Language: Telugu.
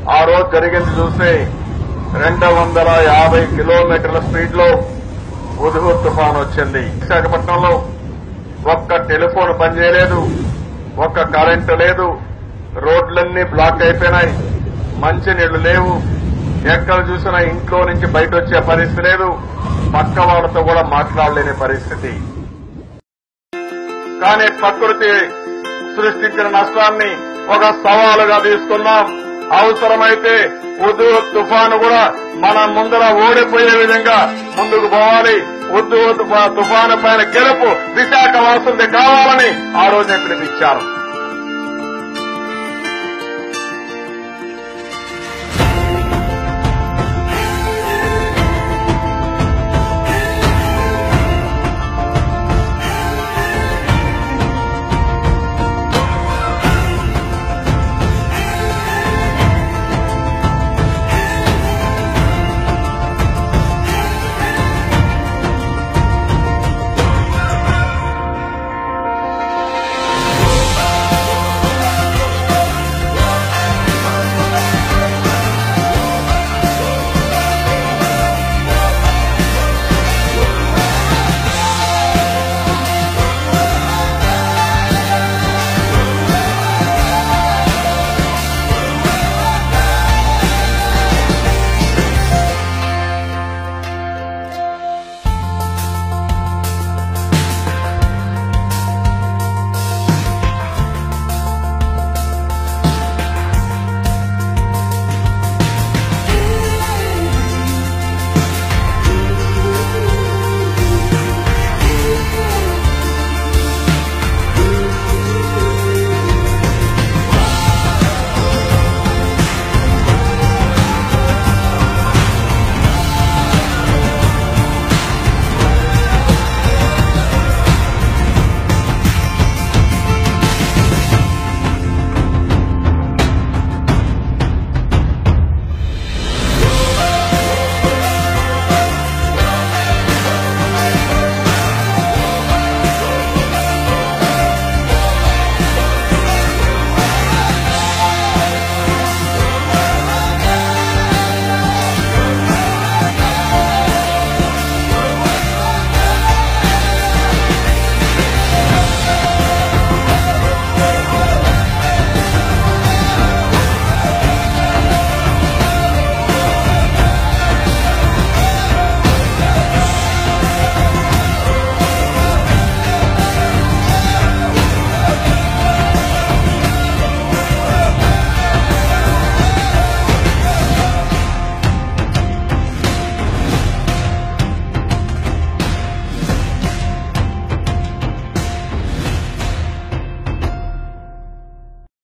ఆ రోజు జరిగింది చూస్తే రెండు వందల యాభై కిలోమీటర్ల స్పీడ్ లో ఉదుగు తుఫాన్ వచ్చింది విశాఖపట్నంలో ఒక్క టెలిఫోన్ పనిచేయలేదు ఒక్క కరెంటు లేదు రోడ్లన్నీ బ్లాక్ అయిపోయినాయి మంచినీళ్లు లేవు ఎక్కడ చూసినా ఇంట్లో నుంచి బయట వచ్చే పరిస్థితి లేదు పక్క వాళ్ళతో కూడా మాట్లాడలేని పరిస్థితి కానీ ప్రకృతి సృష్టించిన నష్టాన్ని ఒక సవాలుగా తీసుకున్నాం అవసరమైతే ఉద్దు తుఫాను కూడా మన ముందర ఓడిపోయే విధంగా ముందుకు పోవాలి ఉద్దు తుఫాను పైన గెలుపు విశాఖ వాసులది కావాలని ఆ రోజే పిలిపించారు